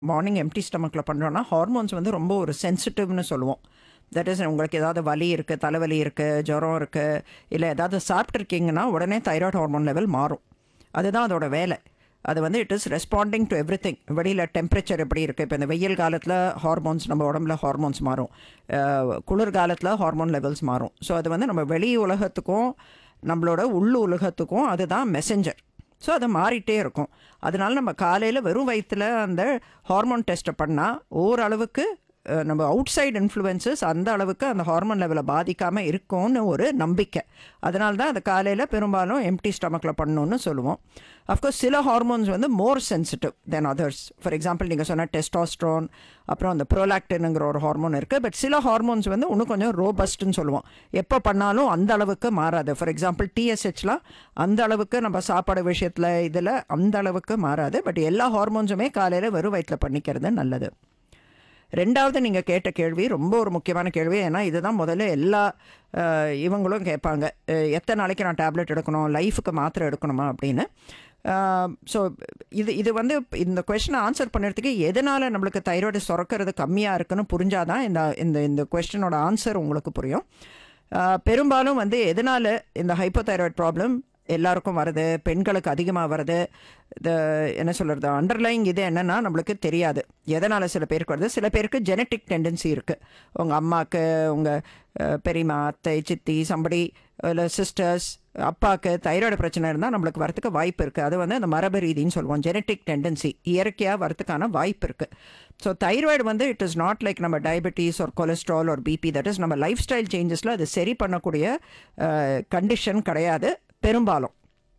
morning MD ஸ்டமக்கில் பண்ணுறோன்னா hormones வந்து ரொம்ப ஒரு சென்சிட்டிவ்னு சொல்லுவோம் தட் இஸ் உங்களுக்கு ஏதாவது வலி இருக்குது தலைவலி இருக்குது ஜுரம் இருக்குது இல்லை ஏதாவது சாப்பிட்ருக்கீங்கன்னா உடனே தைராய்டு ஹார்மோன் லெவல் மாறும் அதுதான் அதோட வேலை அது வந்து it is responding to everything வெளியில் டெம்பரேச்சர் எப்படி இருக்குது இப்போ இந்த வெயில் காலத்தில் ஹார்மோன்ஸ் நம்ம உடம்புல ஹார்மோன்ஸ் மாறும் அஹ், குளிர் காலத்தில் ஹார்மோன் லெவல்ஸ் மாறும் ஸோ அது வந்து நம்ம வெளி உலகத்துக்கும் நம்மளோட உள் உலகத்துக்கும் அதுதான் மெசஞ்சர் ஸோ அது மாறிட்டே இருக்கும் அதனால நம்ம காலையில் வெறும் வயிற்றில் அந்த ஹார்மோன் டெஸ்ட்டை பண்ணால் ஓரளவுக்கு அஹ், நம்ம அவுட் சைடு இன்ஃப்ளூயன்சஸ் அந்த அளவுக்கு அந்த ஹார்மோன் லெவலை பாதிக்காமல் இருக்கும்னு ஒரு நம்பிக்கை அதனால தான் அது காலையில் பெரும்பாலும் எம்டி ஸ்டமக்கில் பண்ணணும்னு சொல்லுவோம் அஃப்கோர்ஸ் சில ஹார்மோன்ஸ் வந்து more sensitive then others for example நீங்கள் சொன்ன டெஸ்டாஸ்ட்ரோன் அப்புறம் அந்த ப்ரோலாக்டினுங்கிற ஒரு ஹார்மோன் இருக்குது பட் சில ஹார்மோன்ஸ் வந்து இன்னும் கொஞ்சம் ரோபஸ்ட்னு சொல்லுவோம் எப்போ பண்ணாலும் அந்த அளவுக்கு மாறாது ஃபார் எக்ஸாம்பிள் டிஎஸ்ஹெச்லாம் அந்த அளவுக்கு நம்ம சாப்பாடு விஷயத்தில் இதில் அந்த அளவுக்கு மாறாது பட் எல்லா ஹார்மோன்ஸுமே காலையில் வெறும் வயிற்றில் பண்ணிக்கிறது நல்லது ரெண்டாவது நீங்கள் கேட்ட கேள்வி ரொம்ப ஒரு முக்கியமான கேள்வி ஏன்னா இதுதான் முதல்ல எல்லா அஹ், இவங்களும் கேட்பாங்க அஹ், எத்தனை நாளைக்கு நான் டேப்லெட் எடுக்கணும் லைஃபுக்கு மாத்திரை எடுக்கணுமா அப்படின்னு ஸோ இது இது வந்து இந்த கொஷனை ஆன்சர் பண்ணுறதுக்கு எதனால் நம்மளுக்கு தைராய்டு சுரக்கிறது கம்மியாக இருக்குன்னு புரிஞ்சாதான் இந்த இந்த இந்த கொஸ்டினோட ஆன்சர் உங்களுக்கு புரியும் அஹ், பெரும்பாலும் வந்து எதனால் இந்த ஹைப்போதைராய்டு ப்ராப்ளம் எல்லாருக்கும் வருது பெண்களுக்கு அதிகமாக வருது இந்த என்ன சொல்கிறது அண்டர்லைங் இது என்னென்னா நம்மளுக்கு தெரியாது எதனால் சில பேருக்கு வருது சில பேருக்கு ஜெனட்டிக் டெண்டன்சி இருக்குது உங்கள் அம்மாவுக்கு உங்கள் பெரியம்மா அத்தை சித்தி சம்படி இல்லை சிஸ்டர்ஸ் அப்பாவுக்கு தைராய்டு பிரச்சனை இருந்தால் நம்மளுக்கு வரத்துக்கு வாய்ப்பு இருக்குது அது வந்து அந்த மரபு ரீதின்னு சொல்லுவோம் ஜெனட்டிக் டெண்டன்சி இயற்கையாக வரத்துக்கான வாய்ப்பு இருக்குது ஸோ தைராய்டு வந்து இட் இஸ் நாட் லைக் நம்ம டயபெட்டிஸ் ஒரு கொலஸ்ட்ரால் ஒரு பிபி தட் இஸ் நம்ம லைஃப் ஸ்டைல் சேஞ்சஸில் அது சரி பண்ணக்கூடிய கண்டிஷன் கிடையாது பெரும்பாலும்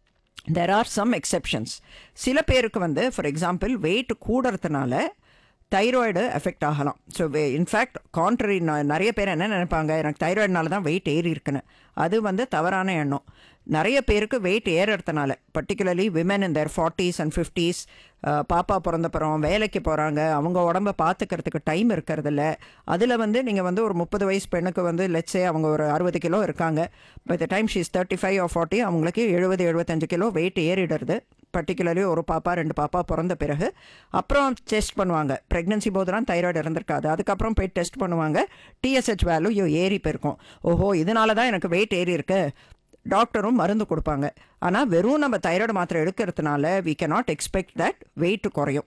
தெர் ஆர் சம் எக்ஸெப்ஷன்ஸ் சில பேருக்கு வந்து ஃபார் எக்ஸாம்பிள் வெயிட் கூடுறதுனால தைராய்டு எஃபெக்ட் ஆகலாம் ஸோ இன்ஃபேக்ட் கான்ட்ரரி நிறைய பேர் என்ன நினைப்பாங்க எனக்கு தைராய்டுனால தான் வெயிட் ஏறி இருக்குன்னு அது வந்து தவறான எண்ணம் நிறைய பேருக்கு வெயிட் ஏறுறதுனால particularly women in their forties and fifties பாப்பா பிறந்தப்புறம் வேலைக்கு போகிறாங்க அவங்க உடம்ப பார்த்துக்கிறதுக்கு டைம் இருக்கிறதில்ல அதில் வந்து நீங்கள் வந்து ஒரு முப்பது வயசு பெண்ணுக்கு வந்து லெட்ஸே அவங்க ஒரு அறுபது கிலோ இருக்காங்க by the time she's thirty five or forty அவங்களுக்கு எழுபது எழுபத்தஞ்சு கிலோ வெயிட் ஏறிடுறது பர்டிகுலர்லி ஒரு பாப்பா ரெண்டு பாப்பா பிறந்த பிறகு அப்புறம் டெஸ்ட் பண்ணுவாங்க ப்ரெக்னன்சி போதெல்லாம் தைராய்டு இருந்திருக்காது அதுக்கப்புறம் போய் டெஸ்ட் பண்ணுவாங்க டிஎஸ்ஹெச் வேல்யூ ஏறி போயிருக்கும் ஓஹோ இதனால தான் எனக்கு வெயிட் ஏறி இருக்கு டாக்டரும் மருந்து கொடுப்பாங்க ஆனால் வெறும் நம்ம தைராய்டு மாத்திரை எடுக்கிறதுனால we cannot expect that weight குறையும்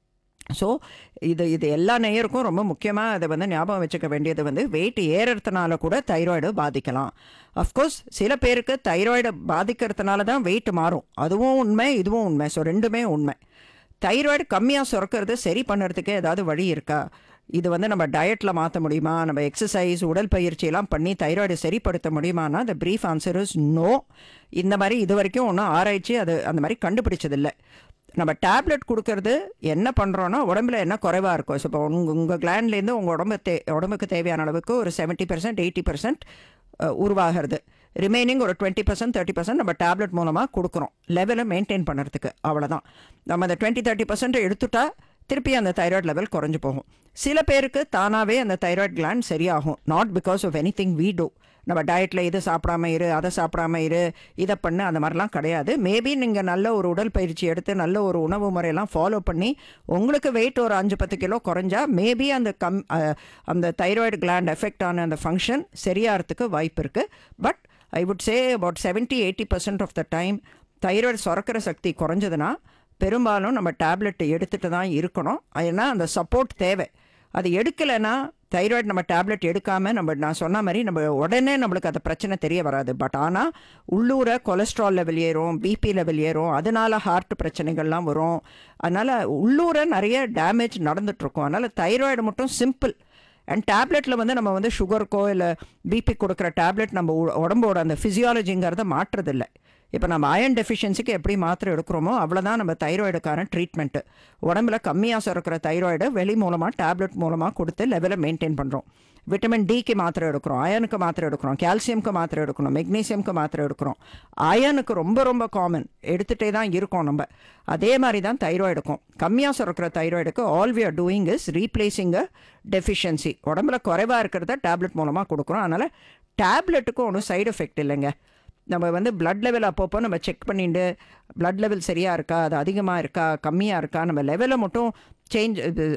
ஸோ இது இது எல்லா நேயருக்கும் ரொம்ப முக்கியமாக அதை வந்து ஞாபகம் வச்சுக்க வேண்டியது வந்து வெயிட் ஏறுறதுனால கூட தைராய்டு பாதிக்கலாம் அஃப்கோர்ஸ் சில பேருக்கு தைராய்டு பாதிக்கிறதுனால தான் வெயிட் மாறும் அதுவும் உண்மை இதுவும் உண்மை ஸோ ரெண்டுமே உண்மை தைராய்டு கம்மியாக சுரக்கிறது சரி பண்ணுறதுக்கு ஏதாவது வழி இருக்கா இது வந்து நம்ம டயட்டில் மாற்ற முடியுமா நம்ம எக்ஸசைஸ் உடற்பயிற்சியெல்லாம் பண்ணி தைராய்டு சரிப்படுத்த முடியுமானா the brief answer is no இந்த மாதிரி இது வரைக்கும் ஒன்றும் ஆராய்ச்சி அது அந்த மாதிரி கண்டுபிடிச்சதில்லை நம்ம டேப்லெட் கொடுக்கறது என்ன பண்ணுறோன்னா உடம்புல என்ன குறைவாக இருக்கும் ஸோ இப்போ உங்கள் உங்கள் கிளாண்ட்லேருந்து உங்கள் உடம்பு தே உடம்புக்கு தேவையான அளவுக்கு ஒரு செவன்ட்டி பர்சன்ட் எயிட்டி பர்சன்ட் உருவாகிறது ரிமைனிங் ஒரு டுவெண்ட்டி பர்சன்ட் தேர்ட்டி பர்சன்ட் நம்ம டேப்லெட் மூலமாக கொடுக்குறோம் லெவலை மெயின்டைன் பண்ணுறதுக்கு அவ்வளோதான் நம்ம அந்த டுவெண்ட்டி தேர்ட்டி பர்சன்ட் எடுத்துட்டா திருப்பி அந்த தைராய்டு லெவல் குறைஞ்சு போகும் சில பேருக்கு தானாகவே அந்த தைராய்டு கிளாண்ட் சரியாகும் not because of anything we do நம்ம டயட்டில் இது சாப்பிடாம இரு அதை சாப்பிடாம இரு இதை பண்ணு அந்த மாதிரிலாம் கிடையாது மேபி நீங்கள் நல்ல ஒரு உடற்பயிற்சி எடுத்து நல்ல ஒரு உணவு முறையெல்லாம் ஃபாலோ பண்ணி உங்களுக்கு வெயிட் ஒரு அஞ்சு பத்து கிலோ குறைஞ்சா மேபி அந்த கம் அஹ், அந்த தைராய்டு கிளாண்ட் எஃபெக்ட் ஆன அந்த ஃபங்க்ஷன் சரியாகிறதுக்கு வாய்ப்பு இருக்குது but I would say about seventy eighty percent of the time thyroid சுரக்கிற சக்தி குறைஞ்சதுன்னா பெரும்பாலும் நம்ம டேப்லெட் எடுத்துகிட்டு தான் இருக்கணும் ஏன்னா அந்த சப்போர்ட் தேவை அது எடுக்கலைன்னா தைராய்டு நம்ம டேப்லெட் எடுக்காமல் நம்ம நான் சொன்ன மாதிரி நம்ம உடனே நம்மளுக்கு அந்த பிரச்சனை தெரிய வராது பட் ஆனால் உள்ளூர கொலஸ்ட்ரால் லெவல் ஏறும் பிபி லெவல் ஏறும் அதனால ஹார்ட் பிரச்சனைகள்லாம் வரும் அதனால் உள்ளூர நிறைய டேமேஜ் நடந்துட்டுருக்கும் அதனால் தைராய்டு மட்டும் சிம்பிள் அண்ட் டேப்லெட்டில் வந்து நம்ம வந்து சுகருக்கோ இல்லை பிபி கொடுக்குற டேப்லெட் நம்ம உ- உடம்போட அந்த ஃபிசியாலஜிங்கிறத மாற்றுறதில்லை இப்போ நம்ம அயன் டெஃபிஷியன்சிக்கு எப்படி மாத்திரை எடுக்கிறோமோ அவ்வளோதான் நம்ம தைராய்டுக்கான ட்ரீட்மெண்ட்டு உடம்புல கம்மியாக சுரக்கிற தைராய்டை வெளி மூலமாக டேப்லெட் மூலமாக கொடுத்து லெவலை மெயின்டைன் பண்ணுறோம் விட்டமின் டிக்கு மாத்திரை எடுக்கிறோம் அயனுக்கு மாத்திரை எடுக்கிறோம் கால்சியம்க்கு மாத்திரை எடுக்கணும் மெக்னீசியம்க்கு மாத்திரை எடுக்கிறோம் அயனுக்கு ரொம்ப ரொம்ப காமன் எடுத்துகிட்டே தான் இருக்கோம் நம்ம அதே மாதிரி தான் தைராய்டுக்கும் கம்மியாக சுரக்கிற தைராய்டுக்கு all we are doing is replacing a deficiency உடம்புல குறைவாக இருக்கிறத டேப்லெட் மூலமாக கொடுக்குறோம் அதனால் டேப்லெட்டுக்கும் ஒன்றும் சைடு எஃபெக்ட் இல்லைங்க நம்ம வந்து blood லெவல் அப்பப்போ நம்ம செக் பண்ணிட்டு blood லெவல் சரியாக இருக்கா அது அதிகமாக இருக்கா கம்மியாக இருக்கா நம்ம லெவலை மட்டும் சேஞ்ச் இது